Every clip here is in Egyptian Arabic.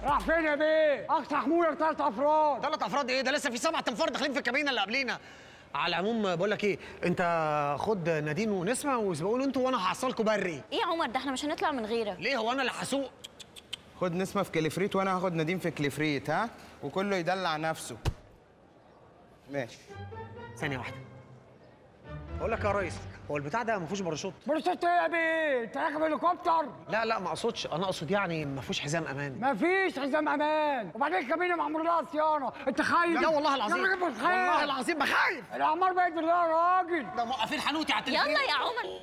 راح فين يا بيه؟ اقصى حمولك ثلاث افراد ثلاث افراد ايه ده لسه في سبع تنفار داخلين في الكابينه اللي قبلينا على العموم بقول لك ايه انت خد نادين ونسمه واسبقوا له انتوا وانا هحصلكوا بري ايه يا عمر ده احنا مش هنطلع من غيرك ليه هو انا اللي هسوق خد نسمة في كليفريت وانا هاخد نديم في كليفريت ها وكله يدلع نفسه ماشي ثانيه واحده بقول لك يا ريس هو البتاع ده ما فيهوش باراشوت باراشوت ايه يا بيه؟ انت راكب هليكوبتر؟ لا لا ما اقصدش انا اقصد يعني ما فيهوش حزام امان مفيش حزام امان وبعدين الكابينه معمول لها صيانه انت خايف لا والله العظيم يا راجل بتخاف والله العظيم بخايف الاعمار بقت بالله يا راجل ده موقفين حنوتي على التلفزيون يلا يا عمر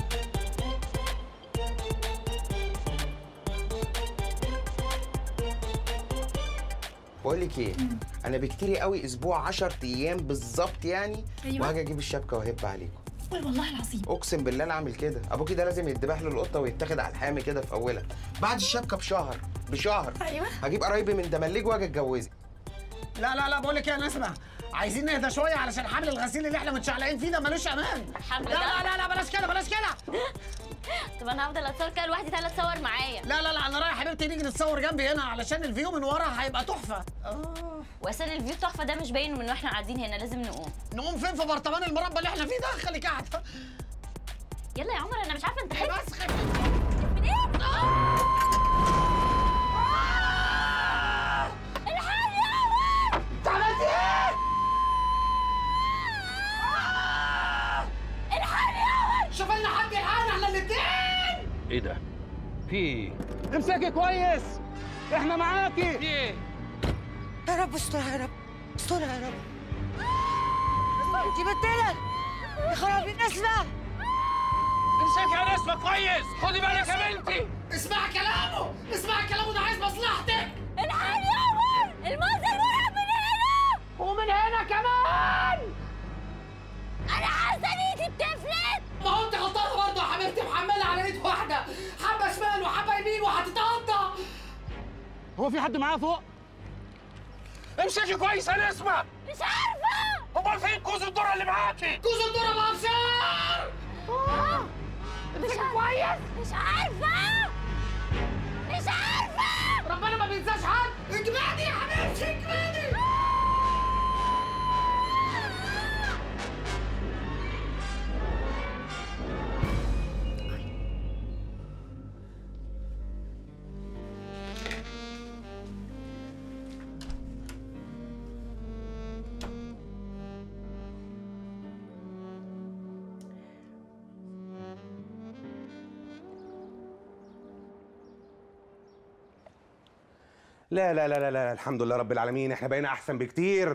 بقول لك ايه انا بكتيري قوي اسبوع 10 ايام بالظبط يعني أيوة. وهاجي اجيب الشبكه واهب عليكم قول والله العظيم اقسم بالله انا اعمل كده ابوكي ده لازم يتذبح له القطه ويتاخد على الحامي كده في اولها بعد الشبكه بشهر بشهر أيوة. هجيب قرايبي من دملج واجي اتجوزك لا لا لا بقول لك ايه يا نسمه عايزين نهدى شويه علشان حبل الغسيل اللي احنا متشعلقين فيه ده ملوش امان حبل لا ده؟ لا لا لا بلاش كده بلاش كده طب انا هفضل اتصور كده لوحدي ثلاث صور معايا لا لا لا انا رايح حبيبتي نيجي نتصور جنبي هنا علشان الفيو من ورا هيبقى تحفه واساسا الفيو تحفه ده مش باين من واحنا قاعدين هنا لازم نقوم نقوم فين في برطمان المربى اللي احنا فيه ده خليك قاعده يلا يا عمر انا مش عارفه انت خايف بس خف من ايه الحقني يا عمر انت عملت ايه؟ الحقني يا عمر شوف لنا حد يلحقنا احنا الاثنين ايه ده؟ في ايه؟ امسكي كويس احنا معاكي في ايه؟ يا رب استرها يا رب استرها يا رب انت بتلك يا خرابي نسمة امسك يا نسمة كويس خدي بالك يا بنتي اسمع كلامه اسمع كلامه ده عايز مصلحتك الحقني يا عمر المنظر مرعب من هنا ومن هنا كمان انا حاسه ان ايدي بتفلت ما هو انت غلطانه برضه يا حبيبتي محمله على ايد واحده حبه شمال وحبه يمين وهتتقطع هو في حد معاه فوق؟ امسكي كويس يا نسمة مش عارفه امال فين كوز الذرة اللي معاكي؟ كوز الدره بابشار مش كويس مش عارفه مش عارفه ربنا ما بينساش حد اجمدي يا حبيبتي اجمدي لا لا لا لا لا الحمد لله رب العالمين احنا بقينا احسن بكتير